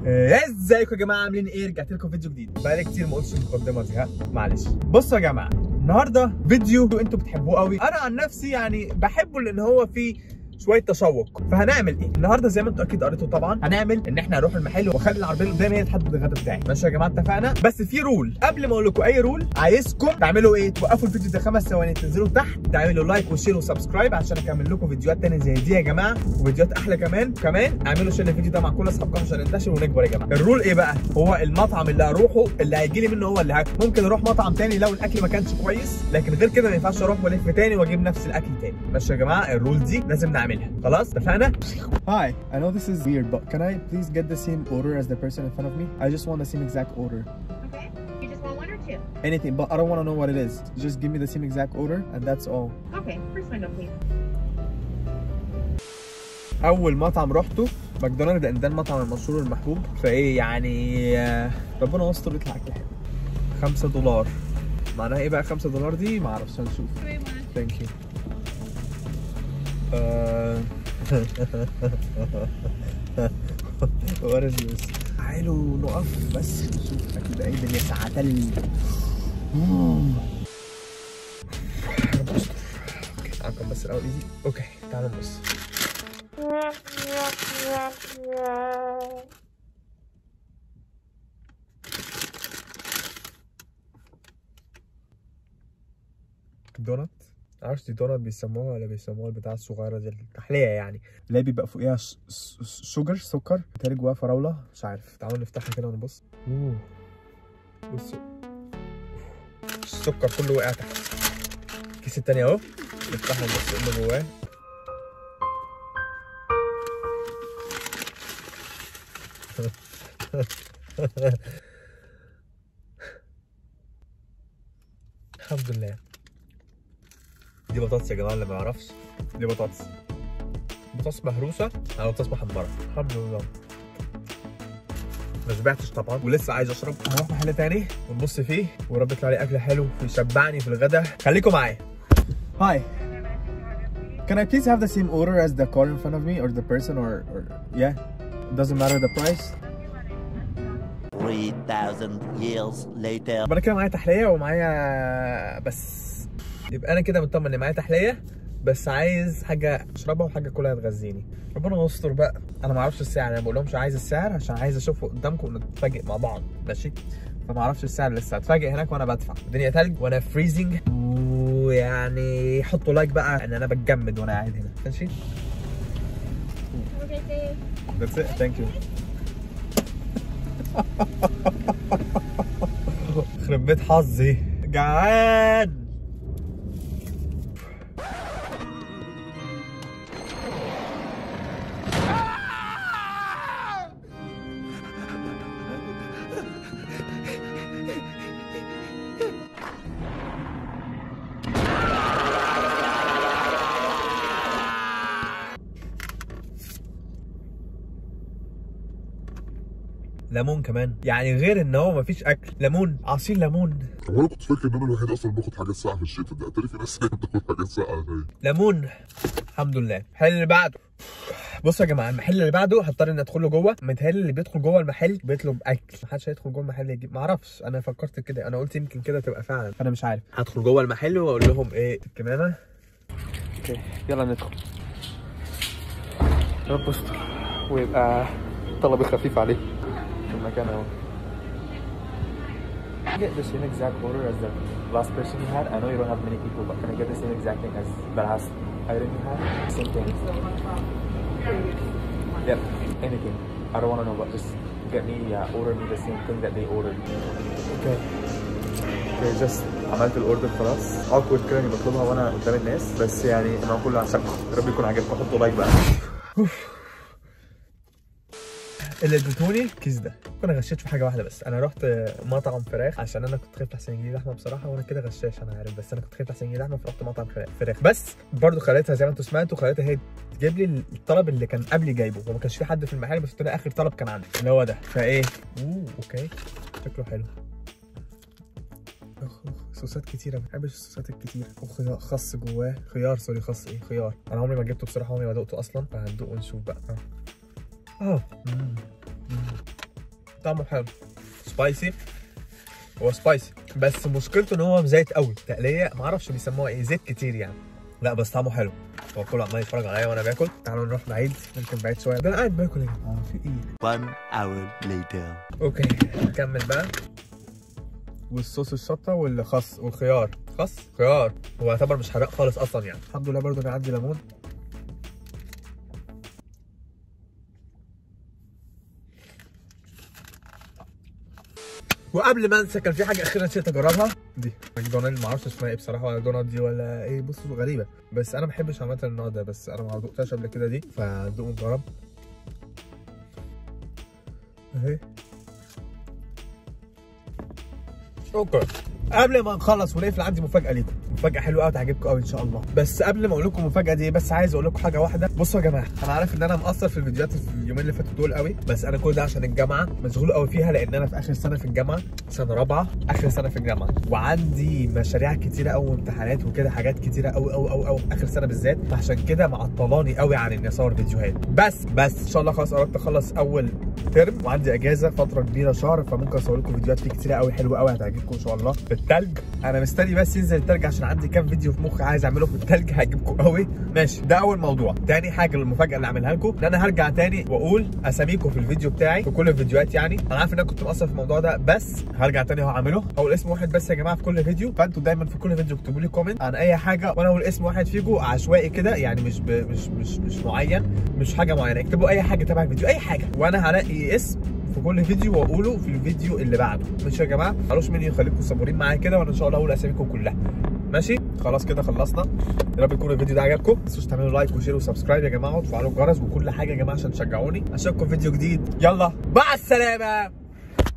ازيكم يا جماعه عاملين ايه رجعت لكم فيديو جديد بقالي كتير ما قلتش المقدمه دي ها معلش بصوا يا جماعه النهارده فيديو انتوا بتحبوه قوي انا عن نفسي يعني بحبه لان هو فيه شويه تشوق فهنعمل ايه النهارده زي ما انتوا اكيد قريتوا طبعا هنعمل ان احنا هنروح المحل واخلي العربيه اللي قدامي هي تحدد الغدا بتاعي ماشي يا جماعه اتفقنا بس في رول قبل ما اقول لكم اي رول عايزكم تعملوا ايه توقفوا الفيديو ده خمس ثواني تنزلوا تحت تعملوا لايك وشير وسبسكرايب عشان اكمل لكم فيديوهات تانية زي دي يا جماعه وفيديوهات احلى كمان كمان اعملوا شير للفيديو ده مع كل اصحابكم عشان ننتشر ونكبر يا جماعه الرول ايه بقى هو المطعم اللي اروحه اللي هيجي لي منه هو اللي هاكل ممكن اروح مطعم تاني لو الاكل ما كانش كويس لكن غير كده ما ينفعش اروح والف تاني واجيب نفس الاكل تاني ماشي يا جماعه الرول دي لازم نعملها خلاص اتفقنا Hi, I know this is weird, but can I please get the same order as the person in front of me? I just want the same exact order. Okay. You just want one or two? Anything, but I don't want to know what it is. Just give me the same exact order, and that's all. Okay. First window, please. اول مطعم رحته ماكدونالدز لان ده المطعم المشهور المحبوب فايه يعني آه، ربنا يستر يطلع اكل حلو 5 دولار معناها ايه بقى 5 دولار دي ما اعرفش هنشوف ثانك يو What is this? تعالوا نقف بس نشوف اكيد اي الدنيا ساعة تلج مم. ربنا يستر. اوكي تعالوا بس الاول ايدي اوكي تعالوا نبص دونات معرفش دي دونات بيسموها ولا بيسموها البتاعة الصغيرة دي التحلية يعني اللي هي بيبقى فوقيها ش- ش- شوجر سكر بتهيألي جواها فراولة مش عارف تعالوا نفتحها كده ونبص اوه بصوا السكر كله وقع تحت الكيس التاني اهو نفتحه ونبص ايه اللي جواه الحمد لله دي بطاطس يا جماعه اللي ما يعرفش دي بطاطس بطاطس مهروسه او بطاطس محمره الحمد لله ما شبعتش طبعا ولسه عايز اشرب هنروح محل تاني ونبص فيه ورب يطلع لي اكل حلو ويشبعني في الغدا خليكم معايا Hi. Can I please have the same order as the car in front of me, or the person, or, or yeah? Doesn't matter the price. 3,000 years later. يبقى انا كده معايا تحليه ومعايا بس يبقى انا كده مطمن ان معايا تحليه بس عايز حاجه اشربها وحاجه كلها تغذيني ربنا يستر بقى انا ما اعرفش السعر انا بقول لهمش عايز السعر عشان عايز اشوفه قدامكم ونتفاجئ مع بعض ماشي فما اعرفش السعر لسه هتفاجئ هناك وانا بدفع الدنيا تلج وانا فريزنج ويعني حطوا لايك بقى ان انا بتجمد وانا قاعد هنا ماشي Have a great day. That's it. Thank you. يخرب بيت حظي جعان ليمون كمان يعني غير ان هو مفيش اكل ليمون عصير ليمون هو انا كنت فاكر ان انا الوحيد اصلا باخد حاجات ساقعه في الشتاء ده اتاري في ناس هنا بتاخد حاجات ساقعه زي ليمون الحمد لله المحل اللي بعده بصوا يا جماعه المحل اللي بعده هضطر اني ادخل له جوه متهيألي اللي بيدخل جوه المحل بيطلب اكل محدش هيدخل جوه المحل يجيب معرفش انا فكرت كده انا قلت يمكن كده تبقى فعلا فانا مش عارف هدخل جوه المحل واقول لهم ايه الكمامه اوكي يلا ندخل رب استر ويبقى طلبي خفيف عليه في المكان اهو get the same exact order as the last person you had? I know you don't have many people, but can I get the same exact thing as the last item you had? Same thing. Yep, anything. I don't want to know, but just get me, uh, order me the same thing that they ordered. Okay. Okay, just عملت الاوردر خلاص awkward كده اني بطلبها وانا قدام الناس بس يعني انا كله عشانكم يا رب يكون عجبكم حطوا لايك بقى اللي اديتوني الكيس ده انا غشيت في حاجه واحده بس انا رحت مطعم فراخ عشان انا كنت خايف احسن يجي لي لحمه بصراحه وانا كده غشاش انا عارف بس انا كنت خايف احسن يجي لي لحمه فرحت مطعم فراخ بس برضو خليتها زي ما انتم سمعتوا خليتها هي تجيب لي الطلب اللي كان قبلي جايبه وما كانش في حد في المحل بس طلع اخر طلب كان عندي اللي هو ده فايه اوه اوكي شكله حلو اخ اخ صوصات كتيرة ما بحبش الصوصات الكتيرة وخيار خس جواه خيار سوري خس ايه خيار انا عمري ما جبته بصراحة عمري ما دقته اصلا فهندوق ونشوف بقى اه اه مم. مم. طعمه حلو سبايسي هو سبايسي بس مشكلته ان هو مزيت قوي تقليه ما اعرفش بيسموها ايه زيت كتير يعني لا بس طعمه حلو هو كله عمال يتفرج عليا وانا باكل تعالوا نروح بعيد ممكن بعيد شويه ده انا قاعد باكل ايه اه في ايه One hour later. اوكي نكمل بقى والصوص الشطه والخس والخيار خس خيار هو يعتبر مش حراق خالص اصلا يعني الحمد لله برضو انا عندي ليمون وقبل ما انسى كان في حاجه اخيره نسيت اجربها دي ماكدونالد ما اعرفش اسمها ايه بصراحه ولا دونات دي ولا ايه بصوا غريبه بس انا ما بحبش عامه النوع ده بس انا ما دقتهاش قبل كده دي فدوق نجرب اهي اوكي قبل ما نخلص ونقفل عندي مفاجاه ليكم مفاجاه حلوه قوي تعجبكم قوي ان شاء الله بس قبل ما اقول لكم المفاجاه دي بس عايز اقول لكم حاجه واحده بصوا يا جماعه انا عارف ان انا مقصر في الفيديوهات في اليومين اللي فاتوا دول قوي بس انا كل ده عشان الجامعه مشغول قوي فيها لان انا في اخر سنه في الجامعه سنه رابعه اخر سنه في الجامعه وعندي مشاريع كتيره قوي وامتحانات وكده حاجات كتيره قوي قوي قوي قوي اخر سنه بالذات فعشان كده معطلاني قوي عن اني اصور فيديوهات بس بس ان شاء الله خلاص قربت اخلص اول ترم وعندي اجازه فتره كبيره شهر فممكن اصور لكم فيديوهات فيه كتيره قوي حلوه قوي هتعجبكم ان شاء الله في التلج انا مستني بس ينزل التلج عشان عندي كام فيديو في مخي عايز اعمله في التلج هيعجبكم قوي ماشي ده اول موضوع تاني حاجه المفاجاه اللي اعملها لكم ان انا هرجع تاني واقول اساميكم في الفيديو بتاعي في كل الفيديوهات يعني انا عارف ان انا كنت مقصر في الموضوع ده بس هرجع تاني هعمله هقول اسم واحد بس يا جماعه في كل فيديو فانتوا دايما في كل فيديو اكتبوا لي كومنت عن اي حاجه وانا اقول اسم واحد فيكم عشوائي كده يعني مش ب... مش مش مش معين مش حاجه معينه اكتبوا اي حاجه تبع الفيديو اي حاجه وانا هلاقي اسم في كل فيديو واقوله في الفيديو اللي بعده ماشي يا جماعه معلوش مني خليكم صبورين معايا كده وانا ان شاء الله اقول اساميكم كلها ماشي خلاص كده خلصنا يا رب يكون الفيديو ده عجبكم ما تنسوش تعملوا لايك وشير وسبسكرايب يا جماعه وتفعلوا الجرس وكل حاجه يا جماعه عشان تشجعوني اشوفكم فيديو جديد يلا مع السلامه